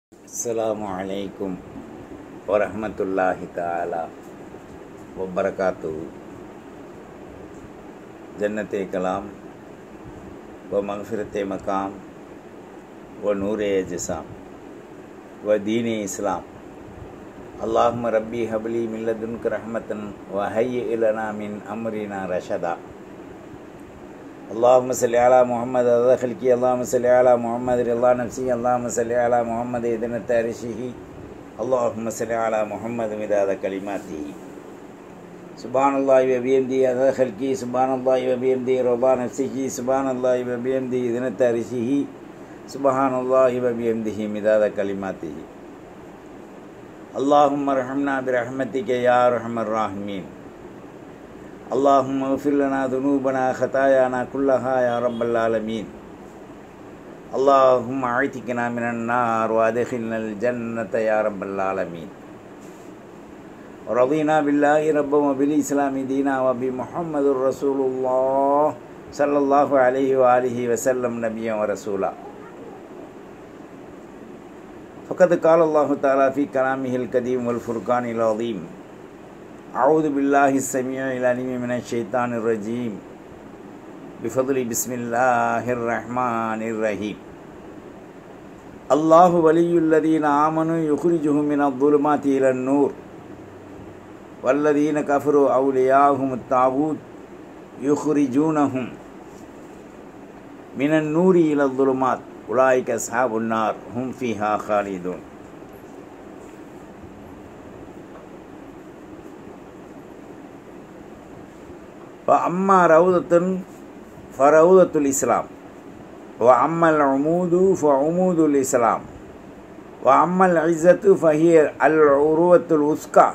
السلام عليكم ورحمة الله تعالى وبركاته جنة كلام ومغفرة مقام ونور جسام ودين إسلام اللهم ربي هب لي من لدنك رحمة وهيئ لنا من أمرنا رشدا اللهم صل على محمد رضا خلقي اللهم صل على محمد رضا نفسي اللهم صل على محمد إذن تارشه اللهم صل على محمد مداد كلماته سبحان الله وبحمده رضا خلقي سبحان الله وبحمده رضا نفسه سبحان الله وبحمده إذن تارشه سبحان الله وبحمده مداد كلماته اللهم ارحمنا برحمتك يا أرحم الراحمين اللهم اغفر لنا ذنوبنا خطايانا كلها يا رب العالمين اللهم اعتقنا من النار وادخلنا الجنة يا رب العالمين رضينا بالله ربا وبالإسلام دينا وبمحمد رسول الله صلى الله عليه وآله وسلم نبيا ورسولا فقد قال الله تعالى في كلامه القديم والفرقان العظيم أعوذ بالله السميع العليم من الشيطان الرجيم بفضل بسم الله الرحمن الرحيم الله ولي الذين آمنوا يخرجهم من الظلمات إلى النور والذين كفروا أولياءهم الطاغوت يخرجونهم من النور إلى الظلمات أولئك أصحاب النار هم فيها خالدون وأما روضة فروضة الإسلام وأما العمود فعمود الإسلام وأما العزة فهي العروة الوثقى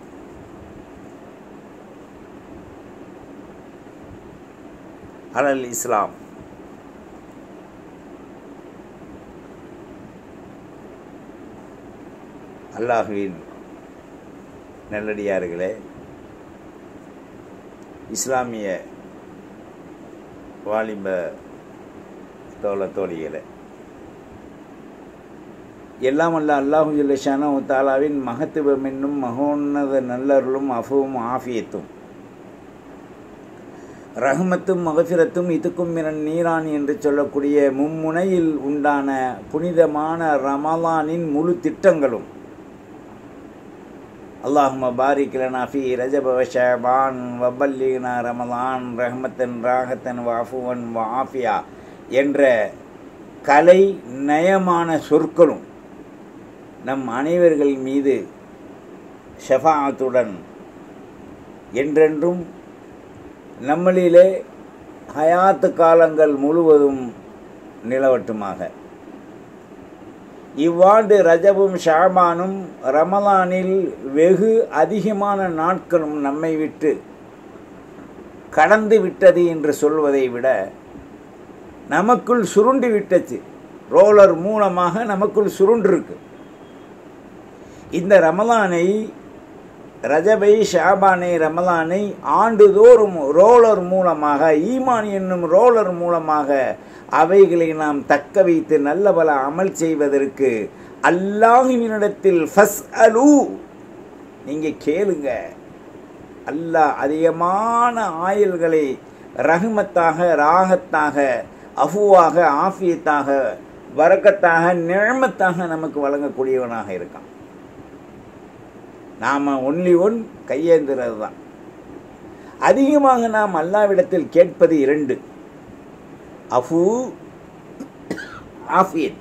على الإسلام அல்லாஹுவின் நல்லடியார்களே இஸ்லாமிய வாலிப தோழ தோழிகளே எல்லாம் அல்ல அல்லாஹு ஜல்லஷான தாலாவின் மகத்துவம் என்னும் மகோன்னத நல்லருளும் அஃபுவும் ஆஃபியத்தும் ரஹமத்தும் மகஃபிரத்தும் இதுக்கும் மிரன் நீரான் என்று சொல்லக்கூடிய மும்முனையில் உண்டான புனிதமான ரமலானின் முழு திட்டங்களும் அல்லாஹும பாரிக் லனா ஃபி ரஜப வஷபான் வபல்லினா ரமலான் ரஹமத்தன் ராகத்தன் வாஃபுவன் வாஃபியா என்ற கலை நயமான சொற்களும் நம் அனைவர்கள் மீது ஷஃபாத்துடன் என்றென்றும் நம்மளிலே ஹயாத்து காலங்கள் முழுவதும் நிலவட்டுமாக இவ்வாண்டு ரஜபும் ஷாபானும் ரமலானில் வெகு அதிகமான நாட்களும் நம்மை விட்டு கடந்து விட்டது என்று சொல்வதை விட நமக்குள் சுருண்டு விட்டச்சு ரோலர் மூலமாக நமக்குள் சுருண்டிருக்கு இந்த ரமலானை ரஜபை ஷாபானை ரமலானை ஆண்டுதோறும் ரோலர் மூலமாக ஈமான் என்னும் ரோலர் மூலமாக அவைகளை நாம் தக்க வைத்து நல்ல பல அமல் செய்வதற்கு அல்லாஹுவினிடத்தில் ஃபஸ் அலு நீங்கள் கேளுங்க அல்லாஹ் அதிகமான ஆயல்களை ரகுமத்தாக ராகத்தாக அஃபுவாக ஆஃபியத்தாக வரக்கத்தாக நிழமத்தாக நமக்கு வழங்கக்கூடியவனாக இருக்கான் நாம் ஒன்லி ஒன் கையேந்துறது தான் அதிகமாக நாம் அல்லாவிடத்தில் கேட்பது இரண்டு அஃபு ஆஃபியத்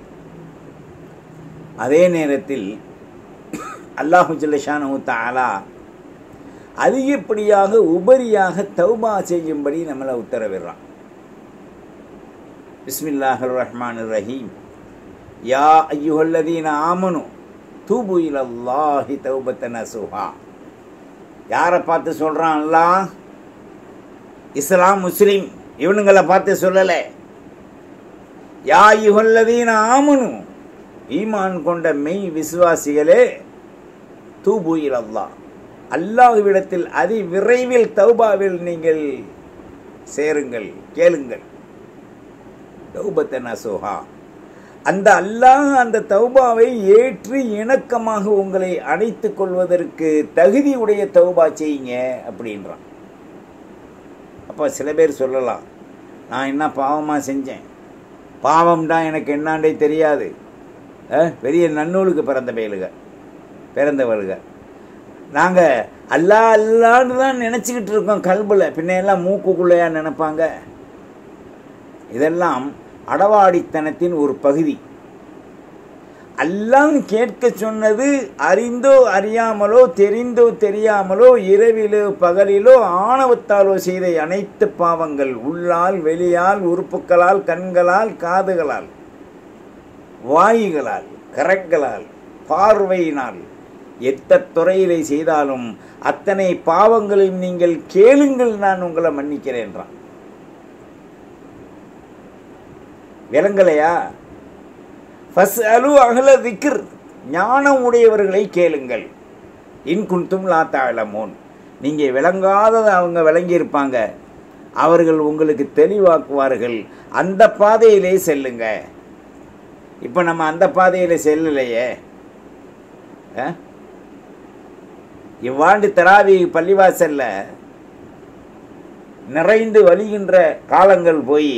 அதே நேரத்தில் அல்லாஹு ஜல்லஷானு தாலா அதிகப்படியாக உபரியாக தௌபா செய்யும்படி நம்மளை உத்தரவிடுறான் பிஸ்மில்லாஹ் ரஹ்மான் ரஹீம் யா ஐயுஹல்லதீன ஆமனு தூபு இலல்லாஹி தௌபத்தன சுஹா யாரை பார்த்து சொல்கிறான் அல்லாஹ் இஸ்லாம் முஸ்லீம் இவனுங்களை பார்த்து சொல்லலை யா யுகல்லதீன ஆமனு ஈமான் கொண்ட மெய் விசுவாசிகளே தூபு இலல்லா அல்லாஹுவிடத்தில் அதி விரைவில் தௌபாவில் நீங்கள் சேருங்கள் கேளுங்கள் தௌபத்தன சுஹா அந்த அல்லாஹ் அந்த தௌபாவை ஏற்று இணக்கமாக உங்களை அணைத்துக் கொள்வதற்கு தகுதியுடைய தௌபா செய்யுங்க அப்படின்றான் அப்போ சில பேர் சொல்லலாம் நான் என்ன பாவமாக செஞ்சேன் பாவம்டா எனக்கு என்னாண்டே தெரியாது அஹ், பெரிய நன்னூலுக்கு பிறந்த பயலுக பிறந்தவளுக நாங்கள் அல்லா அல்லான்னு தான் நினச்சிக்கிட்டு இருக்கோம் கல்பில் பின்ன எல்லாம் மூக்குக்குள்ளையா நினைப்பாங்க இதெல்லாம் அடவாடித்தனத்தின் ஒரு பகுதி அல்லாஹ் கேட்க சொன்னது அறிந்தோ அறியாமலோ தெரிந்தோ தெரியாமலோ இரவிலோ பகலிலோ ஆணவத்தாலோ செய்த அனைத்து பாவங்கள் உள்ளால் வெளியால் உறுப்புகளால் கண்களால் காதுகளால் வாய்களால் கரங்களால் பார்வையினால் எத்த துறையிலே செய்தாலும் அத்தனை பாவங்களையும் நீங்கள் கேளுங்கள் நான் உங்களை மன்னிக்கிறேன்றான் விளங்கலையா ஃபஸ் அலு அகல திக்ர் ஞானம் உடையவர்களை கேளுங்கள் இன்குன்தும் லா தாழமோன் நீங்கள் விளங்காததை அவங்க விளங்கியிருப்பாங்க அவர்கள் உங்களுக்கு தெளிவாக்குவார்கள் அந்த பாதையிலே செல்லுங்க இப்போ நம்ம அந்த பாதையில் செல்லலையே ஆ? இவ்வாண்டு தராவி பள்ளிவாசல்ல நிறைந்து வலிகின்ற காலங்கள் போய்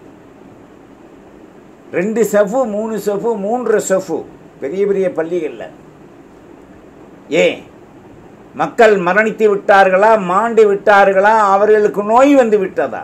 ரெண்டு செஃபு மூணு செஃபு மூன்று செஃபு பெரிய பெரிய பள்ளிகளில் ஏன் மக்கள் மரணித்து விட்டார்களா மாண்டு விட்டார்களா அவர்களுக்கு நோய் வந்து விட்டதா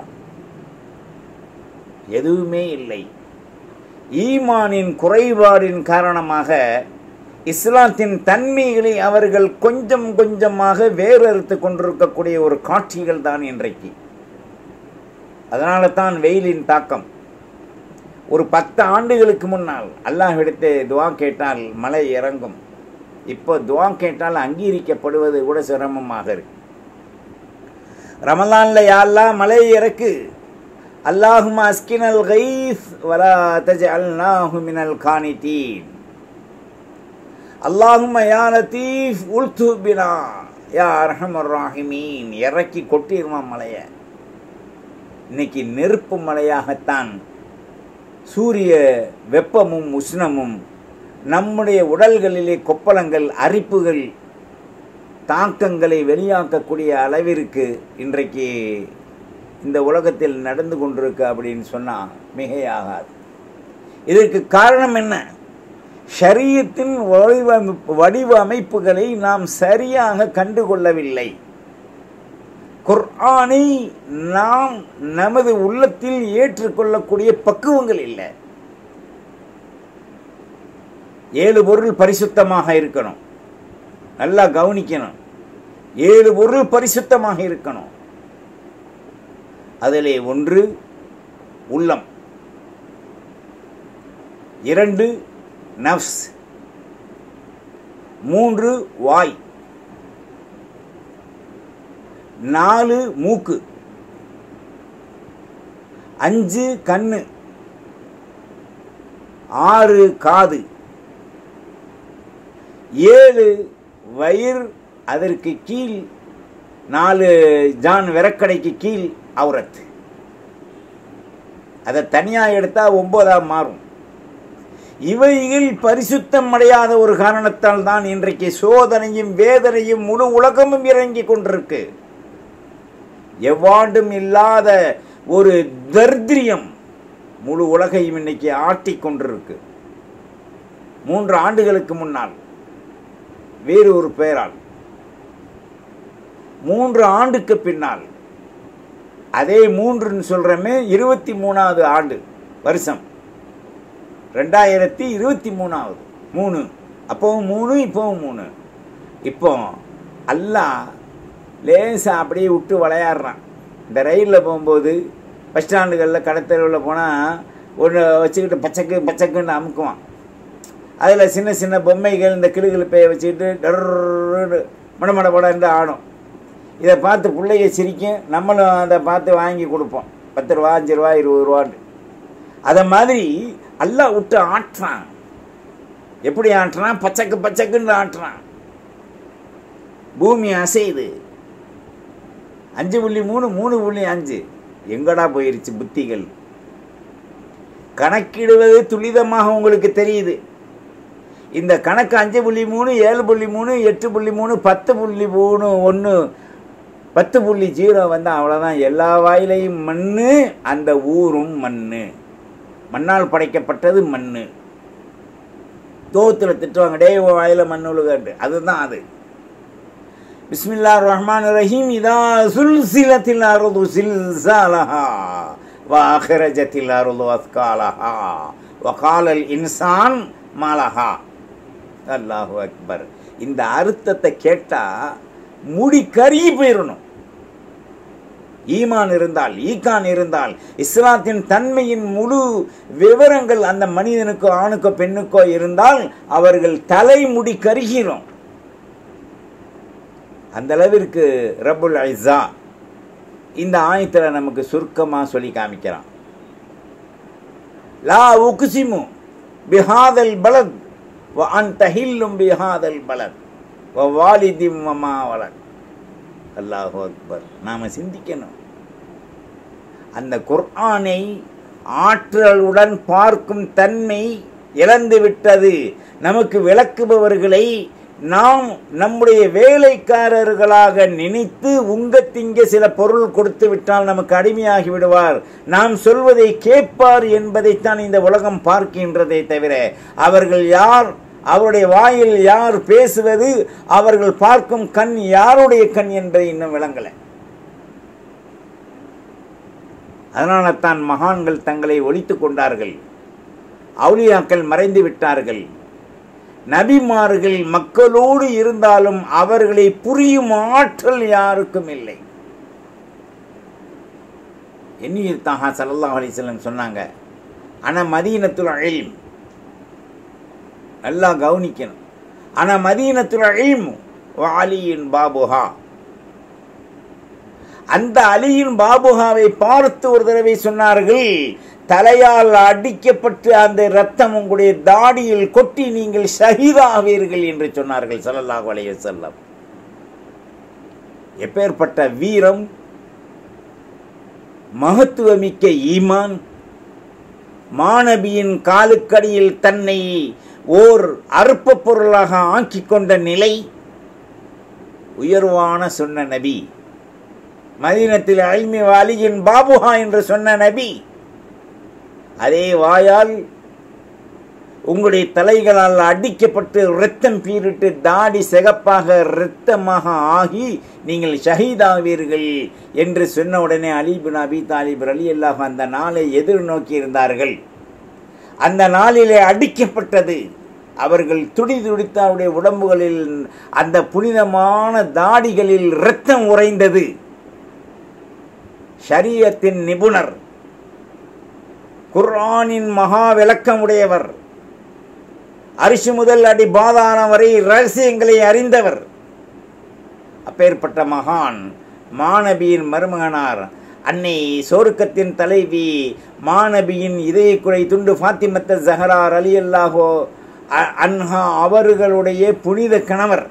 எதுவுமே இல்லை ஈமானின் குறைபாடின் காரணமாக இஸ்லாத்தின் தன்மைகளை அவர்கள் கொஞ்சம் கொஞ்சமாக வேறறுத்து கொண்டிருக்கக்கூடிய ஒரு காட்சிகள் தான் இன்றைக்கு அதனால தான் வெயிலின் தாக்கம் ஒரு பத்து ஆண்டுகளுக்கு முன்னால் அல்லாஹ்விடத்து துவா கேட்டால் மழை இறங்கும் இப்போ துவா கேட்டால் அங்கீகரிக்கப்படுவது கூட சிரமமாக இருக்கு ரமலான்ல யாரெல்லாம் மழை இறக்கு அல்லாஹும் அஸ்கினல் கைஸ் வலா தஜ்அல்நாஹு மினல் கானிதீன் அல்லாஹும் யா லத்தீஃப் உல்து பினா யா அர்ஹமர் ராஹிமீன் இறக்கி கொட்டிருவான் மலையை இன்னைக்கு நெருப்பு மலையாகத்தான் சூரிய வெப்பமும் உஷ்ணமும் நம்முடைய உடல்களிலே கொப்பளங்கள் அரிப்புகள் தாக்கங்களை வெளியாக்கக்கூடிய அளவிற்கு இன்றைக்கு இந்த உலகத்தில் நடந்து கொண்டிருக்கு அப்படின்னு சொன்னால் மிகையாகாது இதற்கு காரணம் என்ன ஷரியத்தின் வடிவமைப்பு வடிவமைப்புகளை நாம் சரியாக கண்டுகொள்ளவில்லை குர்ஆனை நாம் நமது உள்ளத்தில் ஏற்றுக்கொள்ளக்கூடிய பக்குவங்கள் இல்லை ஏழு பொருள் பரிசுத்தமாக இருக்கணும் நல்லா கவனிக்கணும் ஏழு பொருள் பரிசுத்தமாக இருக்கணும் அதிலே ஒன்று உள்ளம் இரண்டு நஃப்ஸ் மூன்று வாய் நாலு மூக்கு அஞ்சு கண்ணு ஆறு காது ஏழு வயிறு அதற்கு கீழ் நாலு ஜான் விரக்கடைக்கு கீழ் அவுரத் அதை தனியாக எடுத்தால் ஒன்பதாம் மாறும் இவைகள் பரிசுத்தம் அடையாத ஒரு காரணத்தால் தான் இன்றைக்கு சோதனையும் வேதனையும் முழு உலகமும் இறங்கி கொண்டிருக்கு எவ்வாண்டும் இல்லாத ஒரு தர்திரியம் முழு உலகையும் இன்னைக்கு ஆட்டிக் கொண்டிருக்கு மூன்று ஆண்டுகளுக்கு முன்னால் வேறு ஒரு பெயரால் மூன்று ஆண்டுக்கு பின்னால் அதே மூன்றுன்னு சொல்கிறோமே இருபத்தி மூணாவது ஆண்டு வருஷம் ரெண்டாயிரத்தி இருபத்தி மூணாவது மூணு அப்போவும் மூணு இப்போவும் மூணு இப்போ அல்லாஹ் லேசாக அப்படியே விட்டு விளையாடுறான் இந்த ரயிலில் போகும்போது பஸ் ஸ்டாண்டுகளில் கடத்தெருவில் போனால் ஒன்று வச்சுக்கிட்டு பச்சைக்கு பச்சைக்குன்னு அமுக்குவான் அதில் சின்ன சின்ன பொம்மைகள் இந்த கிளுகிழுப்பையை வச்சுக்கிட்டு டர்ரு மடமட படன்னு ஆடும் இதை பார்த்து பிள்ளைங்க சிரிக்கும் நம்மளும் அதை பார்த்து வாங்கி கொடுப்போம் பத்து ரூபா அஞ்சு ரூபா இருபது ரூபான்னு அதை மாதிரி எல்லாம் விட்டு ஆட்டுறான் எப்படி ஆட்டுறான் பச்சைக்கு பச்சைக்குன்னு ஆட்டுறான் பூமி அசையுது அஞ்சு புள்ளி மூணு மூணு புள்ளி அஞ்சு எங்கடா போயிருச்சு புத்திகள் கணக்கிடுவது துரிதமாக உங்களுக்கு தெரியுது இந்த கணக்கு அஞ்சு புள்ளி மூணு ஏழு புள்ளி மூணு எட்டு புள்ளி மூணு பத்து புள்ளி மூணு ஒன்று பத்து புள்ளி ஜீரோ வந்தால் அவ்வளோதான் எல்லா வாயிலையும் மண் அந்த ஊரும் மண் மண்ணால் படைக்கப்பட்டது மண் தோத்தில் திட்டுவாங்க டே வாயில மண் உழுகட்டு அதுதான் அது பிஸ்மில்லா ரஹ்மான் ரஹீம் இதா சுல்சிலத்தில் அருது சில்சாலஹா வாஹிரஜத்தில் அருது அஸ்காலஹா வகாலல் இன்சான் மாலஹா அல்லாஹு அக்பர் இந்த அர்த்தத்தை கேட்டா முடி கருகி போயிடணும் ஈமான் இருந்தால் ஈக்கான் இருந்தால் இஸ்லாத்தின் தன்மையின் முழு விவரங்கள் அந்த மனிதனுக்கோ ஆணுக்கோ பெண்ணுக்கோ இருந்தால் அவர்கள் தலைமுடி கருகிறோம் அந்த அளவிற்கு ரபுல் ஐசா இந்த ஆயத்தில் நமக்கு சுருக்கமாக சொல்லி காமிக்கிறான் லா உக்சிமு பிஹாதல் பலத் வ அன் தஹில்லும் பிஹாதல் பலத் வ வாலிதிம் வமா வலத் அல்லாஹு அக்பர் நாம் சிந்திக்கணும் அந்த குர்ஆனை ஆற்றலுடன் பார்க்கும் தன்மை இழந்து விட்டது நமக்கு விளக்குபவர்களை நாம் நம்முடைய வேலைக்காரர்களாக நினைத்து உங்க திங்க சில பொருள் கொடுத்து விட்டால் நமக்கு அடிமையாகி விடுவார் நாம் சொல்வதை கேட்பார் என்பதைத்தான் இந்த உலகம் பார்க்கின்றதை தவிர அவர்கள் யார் அவருடைய வாயில் யார் பேசுவது அவர்கள் பார்க்கும் கண் யாருடைய கண் என்பதை இன்னும் விளங்கலை அதனால தான் மகான்கள் தங்களை ஒழித்துக் கொண்டார்கள் அவுலியாக்கள் மறைந்து விட்டார்கள் நபிமார்கள் மக்களோடு இருந்தாலும் அவர்களை புரியும் ஆற்றல் யாருக்கும் இல்லை எண்ணியில் தாஹா சல்லா அலிசல்லம் சொன்னாங்க ஆனா மதீனத்துல் அழிம் நல்லா கவனிக்கணும் ஆனா மதீனத்துல் அழிம் அலியின் பாபுஹா அந்த அலியின் பாபுகாவை பார்த்து ஒரு தடவை சொன்னார்கள் தலையால் அடிக்கப்பட்டு அந்த ரத்தம் உங்களுடைய தாடியில் கொட்டி நீங்கள் ஷஹீதாவீர்கள் என்று சொன்னார்கள் சல்லல்லாஹு அலைஹி வஸல்லம் எப்பேற்பட்ட வீரம் மகத்துவமிக்க ஈமான் மாணவியின் காலுக்கடியில் தன்னை ஓர் அற்ப பொருளாக ஆக்கிக் கொண்ட நிலை உயர்வான சொன்ன நபி மதீனத்தில் அல்மி வாலியின் பாபுஹா என்று சொன்ன நபி அதே வாயால் உங்களுடைய தலைகளால் அடிக்கப்பட்டு இரத்தம் பீரிட்டு தாடி சிகப்பாக இரத்தமாக ஆகி நீங்கள் ஷஹீதாவீர்கள் என்று சொன்ன உடனே அலிபின் அபி தாலிப் அலி அல்லாஹ் அந்த நாளை எதிர்நோக்கி இருந்தார்கள் அந்த நாளிலே அடிக்கப்பட்டது அவர்கள் துடி துடித்த அவருடைய உடம்புகளில் அந்த புனிதமான தாடிகளில் இரத்தம் உறைந்தது ஷரியத்தின் நிபுணர் குர்ஆனின் மகா விளக்கமுடையவர் அரிசி முதல் அடி பாதாளம் வரை ரகசியங்களை அறிந்தவர் அப்பேற்பட்ட மகான் மாணபியின் மருமகனார் அன்னை சோருக்கத்தின் தலைவி மாணபியின் இதய குறை துண்டு ஃபாத்திமத்த ஜஹரார் அலி அல்லாஹோ அன்ஹா அவர்களுடைய புனித கணவர்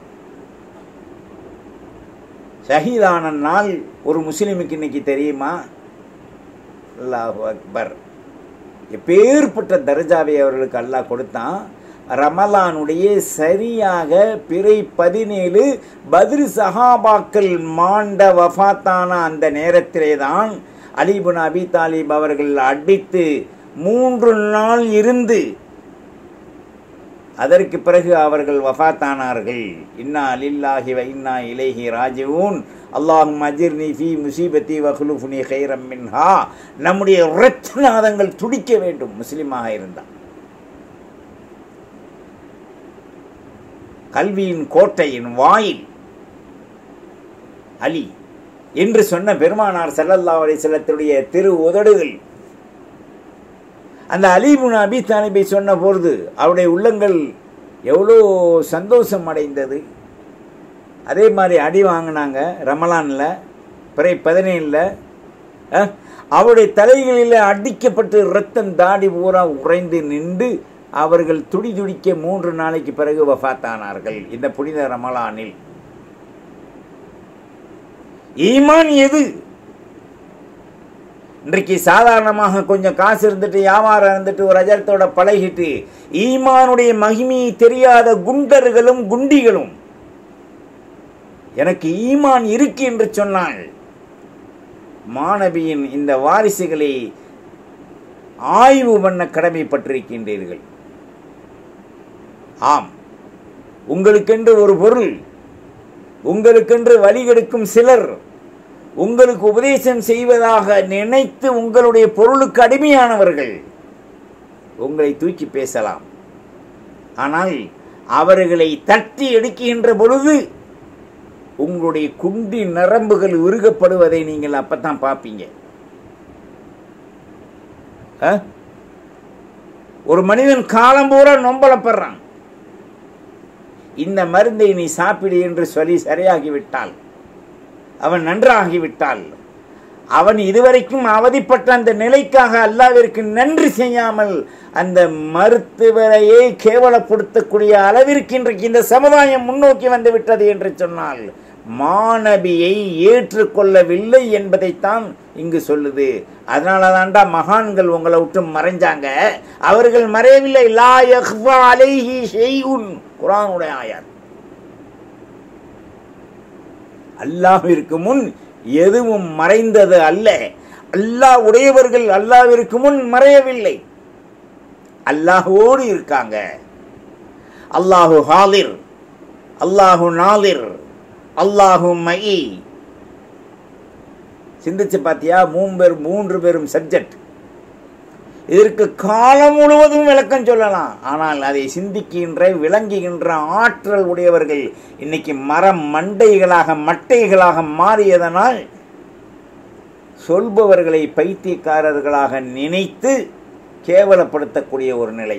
ஷஹீதான நாள் ஒரு முஸ்லிமுக்கு இன்னைக்கு தெரியுமா அல்லாஹு அக்பர் எப்பேற்பட்ட தர்ஜாவை அவர்களுக்கு அல்லாஹ் கொடுத்தான் ரமலானுடைய சரியாக பிறை பதினேழு பதிரு சஹாபாக்கள் மாண்ட வஃத்தான அந்த நேரத்திலே தான் அலிபுன் அபி தாலிப் அவர்கள் அடித்து மூன்று நாள் இருந்து அதற்கு பிறகு அவர்கள் வஃத்தானார்கள் இன்னா அலில்லாஹி வ இன்னா இலைஹி ராஜிவூன் அல்லாஹும் அஜிர்னி ஃபி முசீபத்தி வஹ்லுஃபுனி ஹைரம் மின்ஹா நம்முடைய இரத்தநாதங்கள் துடிக்க வேண்டும் முஸ்லிமாக இருந்தால் கல்வியின் கோட்டையின் வாயில் அலி என்று சொன்ன பெருமானார் செல்லல்லா அலி செல்லத்துடைய திரு உதடுகள் அந்த அலிபுன் அபி தாலிபை சொன்ன பொழுது அவருடைய உள்ளங்கள் எவ்வளோ சந்தோஷம் அடைந்தது அதே மாதிரி அடி வாங்கினாங்க ரமலானில் பிறை பதினேழில் அவருடைய தலைகளில் அடிக்கப்பட்டு ரத்தம் தாடி பூரா உறைந்து நின்று அவர்கள் துடி துடிக்க மூன்று நாளைக்கு பிறகு வஃத்தானார்கள் இந்த புனித ரமலானில் ஈமான் எது இன்றைக்கு சாதாரணமாக கொஞ்சம் காசு இருந்துட்டு வியாபாரம் இருந்துட்டு ஒரு அஜரத்தோட பழகிட்டு ஈமானுடைய மகிமையை தெரியாத குண்டர்களும் குண்டிகளும் எனக்கு ஈமான் இருக்கு என்று சொன்னால் மாணவியின் இந்த வாரிசுகளை ஆய்வு பண்ண கடமைப்பட்டிருக்கின்றீர்கள் ஆம் உங்களுக்கென்று ஒரு பொருள் உங்களுக்கென்று வழிகெடுக்கும் சிலர் உங்களுக்கு உபதேசம் செய்வதாக நினைத்து உங்களுடைய பொருளுக்கு அடிமையானவர்கள் உங்களை தூக்கி பேசலாம் ஆனால் அவர்களை தட்டி எடுக்கின்ற பொழுது உங்களுடைய குண்டி நரம்புகள் உருகப்படுவதை நீங்கள் அப்பத்தான் பார்ப்பீங்க ஆ? ஒரு மனிதன் காலம் பூரா நொம்பலப்படுறான் இந்த மருந்தை நீ சாப்பிடு என்று சொல்லி சரியாகிவிட்டால் அவன் நன்றாகிவிட்டால் அவன் இதுவரைக்கும் அவதிப்பட்ட அந்த நிலைக்காக அல்லாவிற்கு நன்றி செய்யாமல் அந்த மருத்துவரையே கேவலப்படுத்தக்கூடிய அளவிற்கு இன்றைக்கு இந்த சமுதாயம் முன்னோக்கி வந்து விட்டது என்று சொன்னால் மாணவியை ஏற்றுக்கொள்ளவில்லை என்பதைத்தான் இங்கு சொல்லுது அதனால தான்டா மகான்கள் உங்களை விட்டு மறைஞ்சாங்க அவர்கள் மறையவில்லை லா யஹ்ஃபா அலைஹி ஷைஉன் குர்ஆனுடைய ஆயாத் அல்லாஹ்விற்கு முன் எதுவும் மறைந்தது அல்ல அல்லாஹ் உடையவர்கள் அல்லாஹ்விற்கு முன் மறையவில்லை அல்லாஹ்வோடு இருக்காங்க அல்லாஹு ஹாலிர் அல்லாஹு நாலிர் அல்லாஹு மயி சிந்திச்சு பார்த்தியா மூன்று மூன்று பேரும் சப்ஜெக்ட் இதற்கு காலம் முழுவதும் விளக்கம் சொல்லலாம் ஆனால் அதை சிந்திக்கின்ற விளங்குகின்ற ஆற்றல் உடையவர்கள் இன்னைக்கு மரம் மண்டைகளாக மட்டைகளாக மாறியதனால் சொல்பவர்களை பைத்தியக்காரர்களாக நினைத்து கேவலப்படுத்தக்கூடிய ஒரு நிலை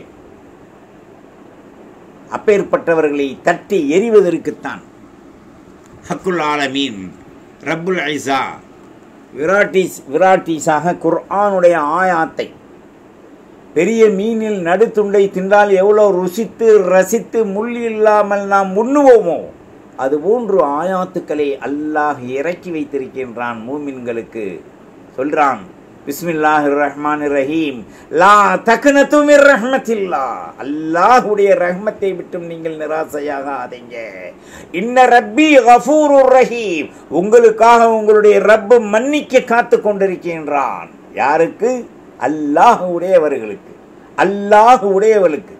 அப்பேற்பட்டவர்களை தட்டி எறிவதற்குத்தான் ஹக்குல் ஆலமீன் ரப்புல் ஐசா விராட்டிஸ் விராட்டிஸாக குர்ஆனுடைய ஆயாத்தை பெரிய மீனில் நடுத்துண்டை தின்றால் எவ்வளோ ருசித்து ரசித்து முள் இல்லாமல் நாம் உண்ணுவோமோ அதுபோன்று ஆயாத்துக்களை அல்லாஹ் இறக்கி வைத்திருக்கின்றான் மூமின்களுக்கு சொல்றான் பிஸ்மில்லாஹ் ரஹ்மான் ரஹீம் லா தக்னது மிர் ரஹ்மத்தில்லா அல்லாஹ்வுடைய ரஹ்மத்தை விட்டும் நீங்கள் நிராசையாக ஆதீங்க இன்ன ரப்பி கஃபூருர் ரஹீம் உங்களுக்காக உங்களுடைய ரப்பு மன்னிக்க காத்து கொண்டிருக்கின்றான் யாருக்கு அல்லாஹ் உடையவர்களுக்கு அல்லாஹ் உடையவளுக்கு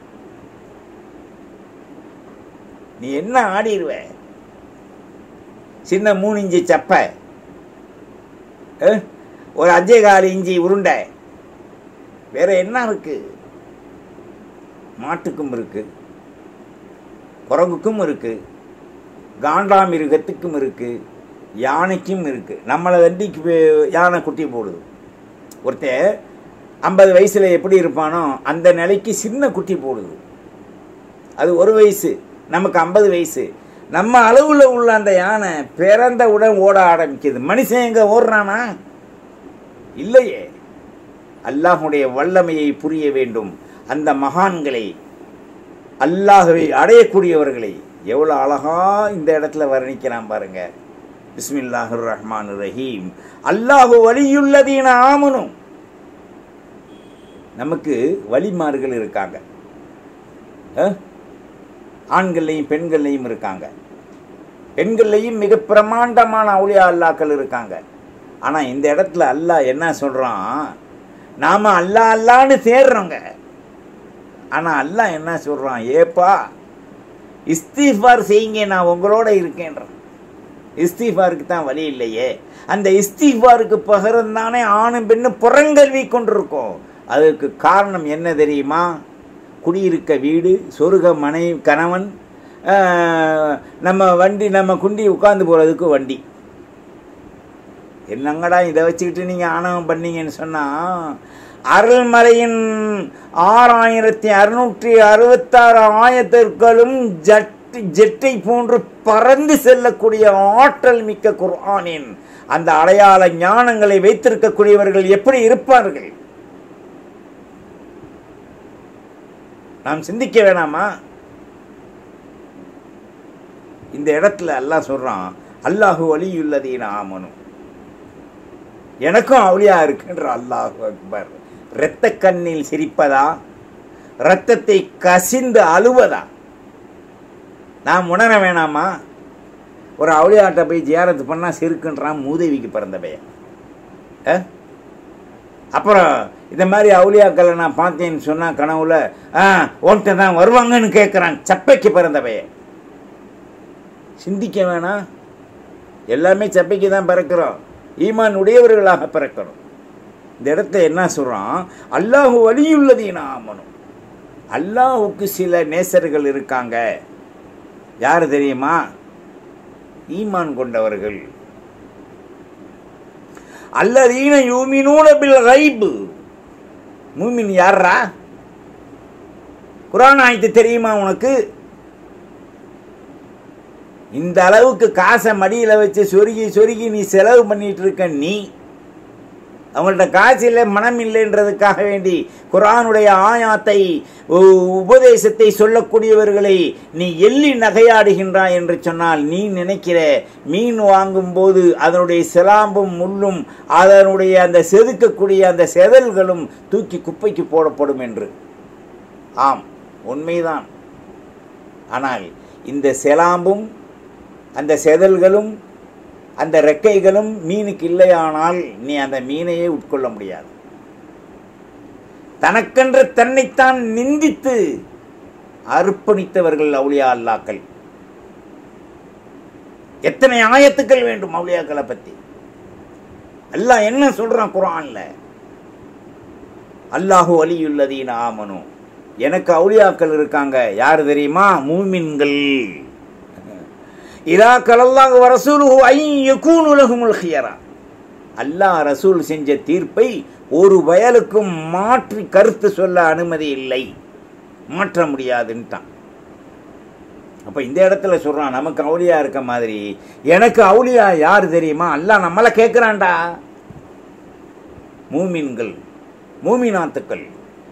நீ என்ன ஆடிடுவ சின்ன மூணு இஞ்சி சப்ப அஹ், ஒரு அஞ்சே கால் இஞ்சி உருண்டை வேற என்ன இருக்கு மாட்டுக்கும் இருக்கு குரங்குக்கும் இருக்கு காண்டாமிருகத்துக்கும் இருக்கு யானைக்கும் இருக்கு நம்மளை வண்டிக்கு வே- யானை குட்டி போடுது ஒருத்தன் ஐம்பது வயசுல எப்படி இருப்பானோ அந்த நிலைக்கு சின்ன குட்டி போடுது அது ஒரு வயசு நமக்கு ஐம்பது வயசு நம்ம அளவுல உள்ள அந்த யானை பிறந்தவுடன் ஓட ஆரம்பிக்குது மனுஷன் எங்க ஓடுறானா இல்லையே அல்லாஹுடைய வல்லமையை புரிய வேண்டும் அந்த மகான்களை அல்லாஹ்வை அடையக்கூடியவர்களை எவ்வளோ அழகா இந்த இடத்துல வர்ணிக்கிறான் பாருங்க பிஸ்மில்லாஹிர் ரஹ்மான் ரஹீம் அல்லாஹு வலியுள்ளதீன ஆமனும் நமக்கு வலிமார்கள் இருக்காங்க அஹ்? ஆண்கள்லையும் பெண்கள்லையும் இருக்காங்க பெண்கள்லையும் மிக பிரமாண்டமான அவுளியா அல்லாக்கள் இருக்காங்க ஆனால் இந்த இடத்துல அல்லாஹ் என்ன சொல்கிறான் நாம் அல்லா அல்லான்னு தேடுறோங்க ஆனால் அல்லாஹ் என்ன சொல்கிறான் ஏப்பா இஸ்திஃபார் செய்யுங்க நான் உங்களோட இருக்கேன்றான் இஸ்திஃபாருக்கு தான் வழி இல்லையே அந்த இஸ்திஃபாருக்கு பகரம் தானே ஆணும் பெண்ணும் புறங்கல்வி கொண்டிருக்கோம் அதற்கு காரணம் என்ன தெரியுமா குடியிருக்க வீடு சொருக மனை கணவன் ஆஹ், நம்ம வண்டி நம்ம குண்டி உட்கார்ந்து போகிறதுக்கு வண்டி என்னங்கடா இதை வச்சுக்கிட்டு நீங்கள் ஆணவம் பண்ணீங்கன்னு சொன்னால் அருள்மலையின் ஆறாயிரத்தி அறுநூற்றி அறுபத்தாறு ஆயத்திற்களும் ஜட் ஜெட்டை போன்று பறந்து செல்லக்கூடிய ஆற்றல் மிக்க குர்ஆனின் அந்த அடையாள ஞானங்களை வைத்திருக்கக்கூடியவர்கள் எப்படி இருப்பார்கள் நாம் சிந்திக்க வேணாமா இந்த இடத்துல அல்லாஹ் சொல்றான் அல்லாஹு வலியுள்ளதீன ஆமனும் எனக்கும் அவுளியா இருக்குன்ற அல்லாஹ் அக்பர் இரத்த கண்ணில் சிரிப்பதா இரத்தத்தை கசிந்து அழுவதா நாம் உணர வேணாமா ஒரு அவுளியாட்ட போய் ஜியாரத்து பண்ணால் சிறுக்குன்றான் மூதேவிக்கு பிறந்தவைய அப்புறம் இந்த மாதிரி அவுளியாக்களை நான் பார்த்தேன்னு சொன்னால் கனவுல ஆ உன்கிட்ட தான் வருவாங்கன்னு கேட்குறான் சப்பைக்கு பிறந்தவைய சிந்திக்க வேணாம் எல்லாமே சப்பைக்கு தான் பிறக்கிறோம் ஈமான் உடையவர்களாக பிறக்கணும் இந்த இடத்த என்ன சொல்கிறான் அல்லாஹு வலியுள்ளதீனா ஆமனும் அல்லாஹுக்கு சில நேசர்கள் இருக்காங்க யார் தெரியுமா ஈமான் கொண்டவர்கள் அல்லதீன யூமினூன பில் கைபு மூமின் யாரா குரான் ஆயத்து தெரியுமா உனக்கு இந்த அளவுக்கு காசை மடியில் வச்சு சொருகி சொருகி நீ செலவு பண்ணிட்டு இருக்க நீ அவங்கள்ட்ட காசு இல்லை மனம் இல்லைன்றதுக்காக வேண்டி குரானுடைய ஆயாத்தை உபதேசத்தை சொல்லக்கூடியவர்களை நீ எள்ளி நகையாடுகின்றாய் என்று சொன்னால் நீ நினைக்கிற மீன் வாங்கும்போது அதனுடைய சிலாம்பும் முள்ளும் அதனுடைய அந்த செதுக்கக்கூடிய அந்த செதல்களும் தூக்கி குப்பைக்கு போடப்படும் என்று ஆம் உண்மைதான் ஆனால் இந்த செலாம்பும் அந்த செதல்களும் அந்த ரெக்கைகளும் மீனுக்கு இல்லையானால் நீ அந்த மீனையே உட்கொள்ள முடியாது தனக்கென்று தன்னைத்தான் நிந்தித்து அர்ப்பணித்தவர்கள் அவுளியா அல்லாக்கள் எத்தனை ஆயத்துக்கள் வேண்டும் அவுளியாக்களை பத்தி அல்லாஹ் என்ன சொல்றான் குரான்ல அல்லாஹு அலியுள்ளதீன ஆமனு எனக்கு அவுளியாக்கள் இருக்காங்க யாரு தெரியுமா மூமின்கள் இதா கலல்லாக வரசூலுஹு ஐயக்கூன் உலகுமுல் ஹியரா அல்லாஹ் ரசூல் செஞ்ச தீர்ப்பை ஒரு வயலுக்கும் மாற்றி கருத்து சொல்ல அனுமதி இல்லை மாற்ற முடியாதுன்ட்டான் அப்போ இந்த இடத்துல சொல்கிறான் நமக்கு அவுளியா இருக்க மாதிரி எனக்கு அவுளியா யார் தெரியுமா அல்லாஹ் நம்மளை கேட்குறான்டா மூமின்கள் மூமினாத்துக்கள்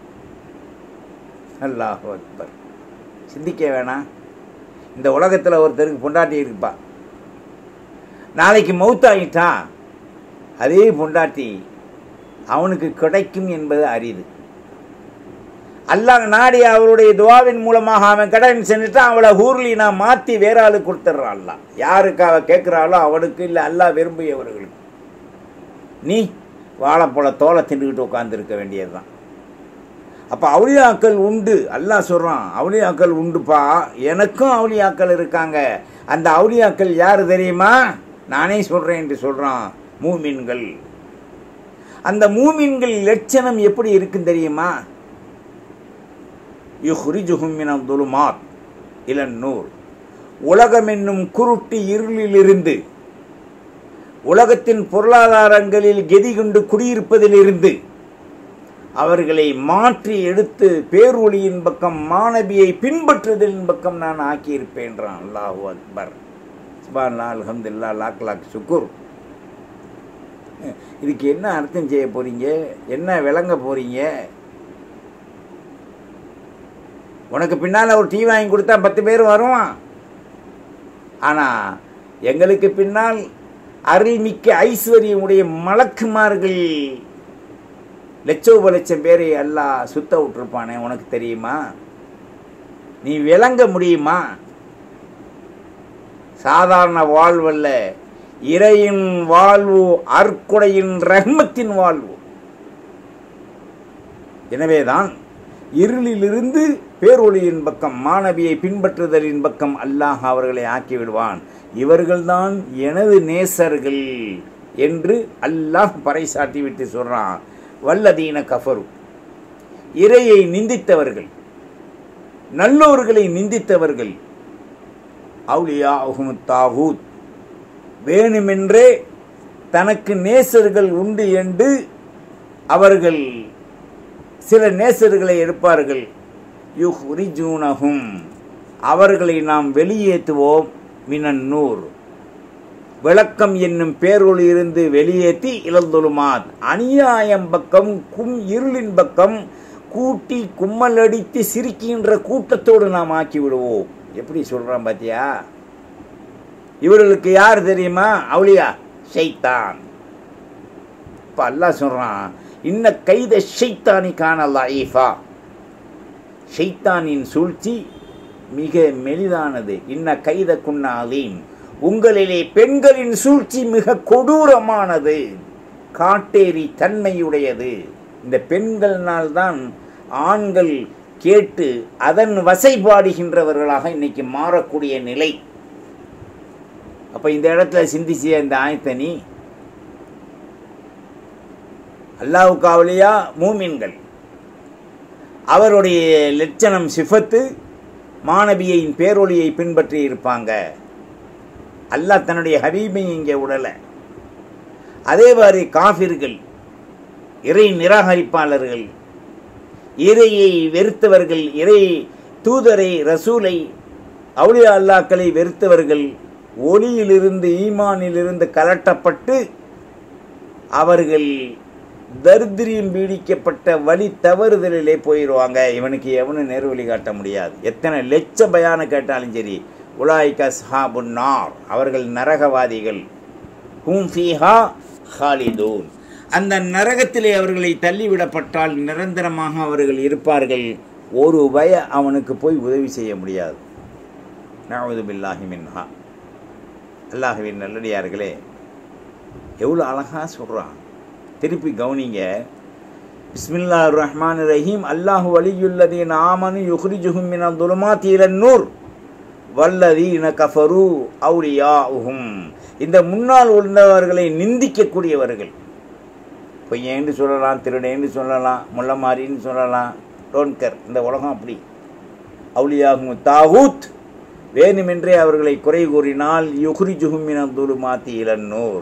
அல்லாஹ் அக்பர் சிந்திக்க வேணாம் இந்த உலகத்தில் ஒருத்தருக்கு பொண்டாட்டி இருப்பா நாளைக்கு மௌத்தாயிட்டா அதே பொண்டாட்டி அவனுக்கு கிடைக்கும் என்பது அரிது அல்லாஹ் நாடி அவருடைய துவாவின் மூலமாக அவன் கடன் செஞ்சுட்டா அவளை ஊர்லி நான் மாற்றி வேற ஆளு கொடுத்துட்றான் அல்லா யாருக்கு அவ கேட்குறாளோ அவனுக்கு இல்லை அல்லாஹ் விரும்பியவர்களுக்கு நீ வாழைப்பழ தோலை தின்னுக்கிட்டு உட்காந்துருக்க வேண்டியது தான் அப்போ அவுளியாக்கள் உண்டு அல்லாஹ் சொல்கிறான் அவுளியாக்கள் உண்டுப்பா எனக்கும் அவுளியாக்கள் இருக்காங்க அந்த அவுளியாக்கள் யார் தெரியுமா நானே சொல்கிறேன் என்று சொல்கிறான் மூமின்கள் அந்த மூமின்கள் லட்சணம் எப்படி இருக்கும் தெரியுமா யுஹ்ரிஜுஹும் துலுமாத் இளன் நூர் உலகம் என்னும் குருட்டு இருளிலிருந்து உலகத்தின் பொருளாதாரங்களில் கெதி கொண்டு குடியிருப்பதிலிருந்து அவர்களை மாற்றி எடுத்து பேரொழியின் பக்கம் மாணவியை பின்பற்றுதலின் பக்கம் நான் ஆக்கியிருப்பேன்றான் அல்லாஹூ அக்பர் சுபான் அல்ஹம்துல்லா லாக் லாக் சுக்குர் இதுக்கு என்ன அர்த்தம் செய்ய போறீங்க என்ன விளங்க போறீங்க உனக்கு பின்னால் ஒரு டீ வாங்கி கொடுத்தா பத்து பேர் வருவான் ஆனால் எங்களுக்கு பின்னால் அருள்மிக்க ஐஸ்வர்யமுடைய மலக்குமார்கள் லட்சோப லட்சம் பேரை எல்லாம் சுத்த விட்டுருப்பானே உனக்கு தெரியுமா நீ விளங்க முடியுமா சாதாரண வாழ்வல்ல இறையின் வாழ்வு அற்கொடையின் ரஹ்மத்தின் வாழ்வு எனவேதான் இருளிலிருந்து பேரொழியின் பக்கம் மாணவியை பின்பற்றுதலின் பக்கம் அல்லாஹ் அவர்களை ஆக்கி விடுவான் இவர்கள்தான் எனது நேசர்கள் என்று அல்லாஹ் பறைசாட்டி விட்டு சொல்றான் வல்லதீன கஃபரு இறையை நிந்தித்தவர்கள் நல்லோர்களை நிந்தித்தவர்கள் அவுலியா தாகூத் வேணுமென்றே தனக்கு நேசர்கள் உண்டு என்று அவர்கள் சில நேசர்களை எடுப்பார்கள் யுஹ்ரிஜூனஹும் அவர்களை நாம் வெளியேற்றுவோம் மினன் நூர் விளக்கம் என்னும் பேரொழி இருந்து வெளியேற்றி இழந்துலுமாத் அநியாயம் பக்கம் கும் இருளின் பக்கம் கூட்டி கும்மல் அடித்து சிரிக்கின்ற கூட்டத்தோடு நாம் ஆக்கி விடுவோம் எப்படி சொல்றான் பாத்தியா இவர்களுக்கு யார் தெரியுமா அவுளியா ஷைத்தான் இப்போ அல்லாஹ் சொல்கிறான் இன்ன கைத ஷைத்தானி கான லைஃபா ஷைத்தானின் சூழ்ச்சி மிக மெலிதானது இன்ன கைத குன்னாலீம் உங்களிலே பெண்களின் சூழ்ச்சி மிக கொடூரமானது காட்டேரி தன்மையுடையது இந்த பெண்கள்னால்தான் ஆண்கள் கேட்டு அதன் வசைபாடுகின்றவர்களாக இன்னைக்கு மாறக்கூடிய நிலை அப்ப இந்த இடத்துல சிந்திச்சிய இந்த ஆயத்தனி அல்லாவுக்காவலியா மூமின்கள் அவருடைய லட்சணம் சிஃபத்து மாணவியின் பேரொழியை பின்பற்றி இருப்பாங்க அல்லாஹ் தன்னுடைய ஹபீபை இங்கே விடலை அதே மாதிரி காஃபிர்கள் இறை நிராகரிப்பாளர்கள் இறையை வெறுத்தவர்கள் இறை தூதரை ரசூலை அவுளியா அல்லாக்களை வெறுத்தவர்கள் ஒளியிலிருந்து ஈமானிலிருந்து கலட்டப்பட்டு அவர்கள் தரித்திரியம் பீடிக்கப்பட்ட வழி தவறுதலிலே போயிடுவாங்க இவனுக்கு எவனும் நேர்வழி காட்ட முடியாது எத்தனை லட்ச பயான கேட்டாலும் சரி உலாய்க சஹாபு நார் அவர்கள் நரகவாதிகள் ஹூம் ஃபீஹா ஹாலிதூன் அந்த நரகத்திலே அவர்களை தள்ளிவிடப்பட்டால் நிரந்தரமாக அவர்கள் இருப்பார்கள் ஒரு வய அவனுக்கு போய் உதவி செய்ய முடியாது நவது பில்லாஹி மின்ஹா அல்லாஹுவின் நல்லடியார்களே எவ்வளோ அழகாக சொல்கிறான் திருப்பி கவனிங்க பிஸ்மில்லா ரஹ்மான் ரஹீம் அல்லாஹு வலியுல்லதீன் ஆமனு யுஹ்ரிஜுஹும் மின துலுமாத் இலன் நூர் வல்லதீன கஃபரு அவுலியாஹும் இந்த முன்னால் உள்ளவர்களை நிந்திக்கக்கூடியவர்கள் பொய்யேன்னு சொல்லலாம் திருடேன்னு சொல்லலாம் முள்ளமாரின்னு சொல்லலாம் டோன்கர் இந்த உலகம் அப்படி அவுலியாகும் தாவூத் வேணுமென்றே அவர்களை குறை கூறினால் யுகுரி ஜுகுமின துலுமாத்தி இளன்னூர்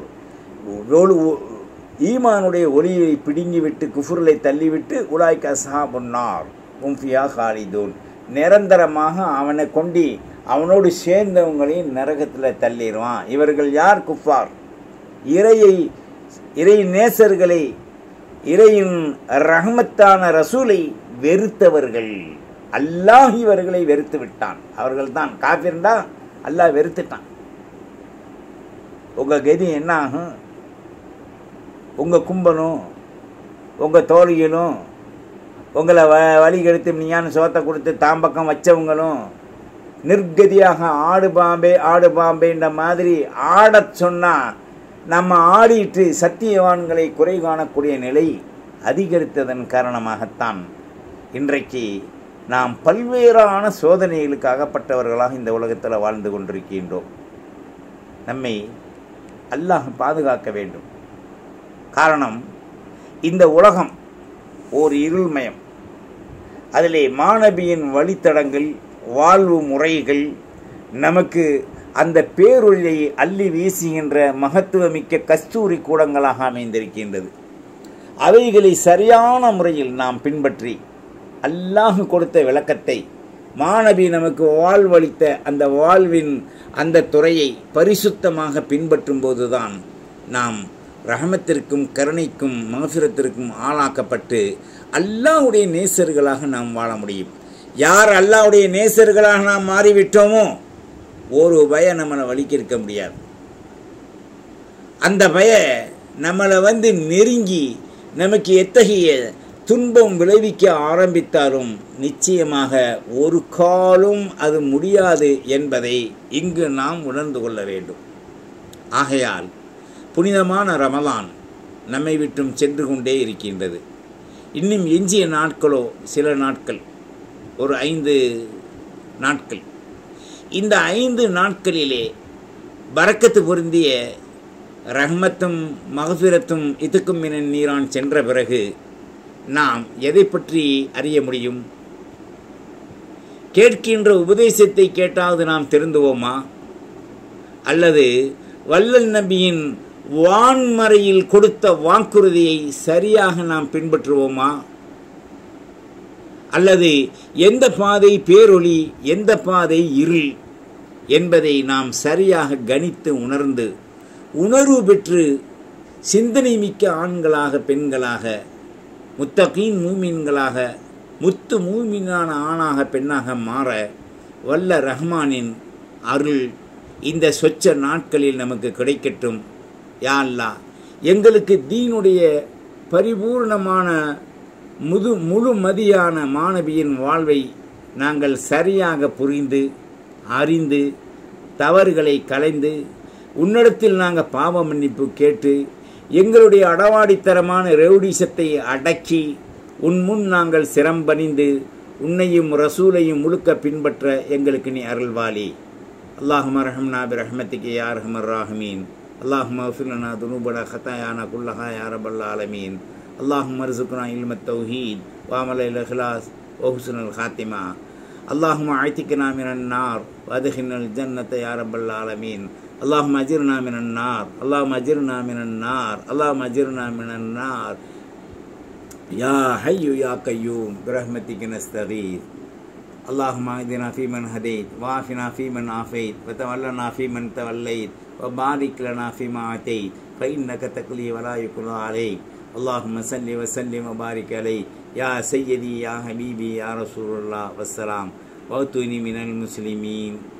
ஈமானுடைய ஒளியை பிடுங்கிவிட்டு குஃபுர்களை தள்ளிவிட்டு உலாய்க்க சஹாபுன்னார் உம்ஃபியா ஹாலிதூன் நிரந்தரமாக அவனை கொண்டி அவனோடு சேர்ந்தவங்களையும் நரகத்தில் தள்ளிடுவான் இவர்கள் யார் குஃபார் இறையை இறை நேசர்களை இறையின் ரஹமத்தான ரசூலை வெறுத்தவர்கள் அல்லாஹ் இவர்களை வெறுத்து விட்டான் அவர்கள் தான் காஃபிர்டா அல்லாஹ் வெறுத்துட்டான் உங்கள் கதி என்ன ஆகும் உங்கள் கும்பலும் உங்கள் தோழிகளும் உங்களை வ வழி கெடுத்து நீயான சோத்தை கொடுத்து தாம்பக்கம் வச்சவங்களும் நிர்கதியாக ஆடு பாம்பே ஆடு பாம்பேன்ற மாதிரி ஆடச் சொன்னால் நம்ம ஆடிட்டு சத்தியவான்களை குறை காணக்கூடிய நிலை அதிகரித்ததன் காரணமாகத்தான் இன்றைக்கு நாம் பல்வேறான சோதனைகளுக்கு அகப்பட்டவர்களாக இந்த உலகத்தில் வாழ்ந்து கொண்டிருக்கின்றோம் நம்மை அல்லாஹ் பாதுகாக்க வேண்டும் காரணம் இந்த உலகம் ஓர் இருள்மயம் அதிலே மாணவியின் வழித்தடங்கள் வாழ்வு முறைகள் நமக்கு அந்த பேரொழியை அள்ளி வீசுகின்ற மகத்துவமிக்க கஸ்தூரி கூடங்களாக அமைந்திருக்கின்றது அவைகளை சரியான முறையில் நாம் பின்பற்றி அல்லாஹ் கொடுத்த விளக்கத்தை மாணவி நமக்கு வாழ்வளித்த அந்த வாழ்வின் அந்த துறையை பரிசுத்தமாக பின்பற்றும் போதுதான் நாம் ரஹமத்திற்கும் கருணைக்கும் மகசுரத்திற்கும் ஆளாக்கப்பட்டு அல்லாஹுடைய நேசர்களாக நாம் வாழ முடியும் யார் அல்லாஹுடைய நேசர்களாக நாம் மாறிவிட்டோமோ ஒரு பய நம்மளை வலிக்க இருக்க முடியாது அந்த பய நம்மளை வந்து நெருங்கி நமக்கு எத்தகைய துன்பம் விளைவிக்க ஆரம்பித்தாலும் நிச்சயமாக ஒரு காலும் அது முடியாது என்பதை இங்கு நாம் உணர்ந்து கொள்ள வேண்டும் ஆகையால் புனிதமான ரமலான் நம்மை விட்டும் சென்று கொண்டே இருக்கின்றது இன்னும் எஞ்சிய நாட்களோ சில நாட்கள் ஒரு ஐந்து நாட்கள் இந்த ஐந்து நாட்களிலே பறக்கத்து பொருந்திய ரஹ்மத்தும் மகசுரத்தும் இதுக்கும் என நீரான் சென்ற பிறகு நாம் எதை பற்றி அறிய முடியும் கேட்கின்ற உபதேசத்தை கேட்டாவது நாம் திருந்துவோமா அல்லது வல்லல் நபியின் வான்மறையில் கொடுத்த வாக்குறுதியை சரியாக நாம் பின்பற்றுவோமா அல்லது எந்த பாதை பேரொளி எந்த பாதை இருள் என்பதை நாம் சரியாக கணித்து உணர்ந்து உணர்வு பெற்று சிந்தனை மிக்க ஆண்களாக பெண்களாக முத்தகீன் மூமீன்களாக முத்து மூமீனான ஆணாக பெண்ணாக மாற வல்ல ரஹ்மானின் அருள் இந்த சொச்ச நாட்களில் நமக்கு கிடைக்கட்டும் யா அல்லா எங்களுக்கு தீனுடைய பரிபூர்ணமான முது முழுமதியான மாணவியின் வாழ்வை நாங்கள் சரியாக புரிந்து அறிந்து தவறுகளை கலைந்து உன்னிடத்தில் நாங்கள் பாவ மன்னிப்பு கேட்டு எங்களுடைய அடவாடித்தரமான ரெவுடிசத்தை அடக்கி உன் முன் நாங்கள் சிரம்பணிந்து உன்னையும் ரசூலையும் முழுக்க பின்பற்ற எங்களுக்கு நீ அருள்வாளி அல்லாஹும ரஹம்னா பி ரஹ்மத்திக்கு யா ரஹமர் ராஹமீன் அல்லாஹும ஃபிலனா துனூபனா ஹத்தாயானா குல்லஹா யா ரபல் ஆலமீன் அல்லாஹும் அர்சுக்குனா இல்மத் தௌஹீத் வாமல் இஹ்லாஸ் வஹுஸ்னுல் ஹாத்திமா اللهم اعتقنا من النار وادخلنا الجنة يا رب العالمين اللهم اجرنا من النار اللهم اجرنا من النار اللهم اجرنا من النار يا حي يا قيوم برحمتك نستغيث اللهم اهدنا فيمن هديت وعافنا فيمن عافيت وتولنا فيمن توليت وبارك لنا فيما اعطيت فانك تقضي ولا يقضى عليك اللهم صل وسلم وبارك عليه يا سيدي يا حبيبي يا رسول الله والسلام وأتوني من المسلمين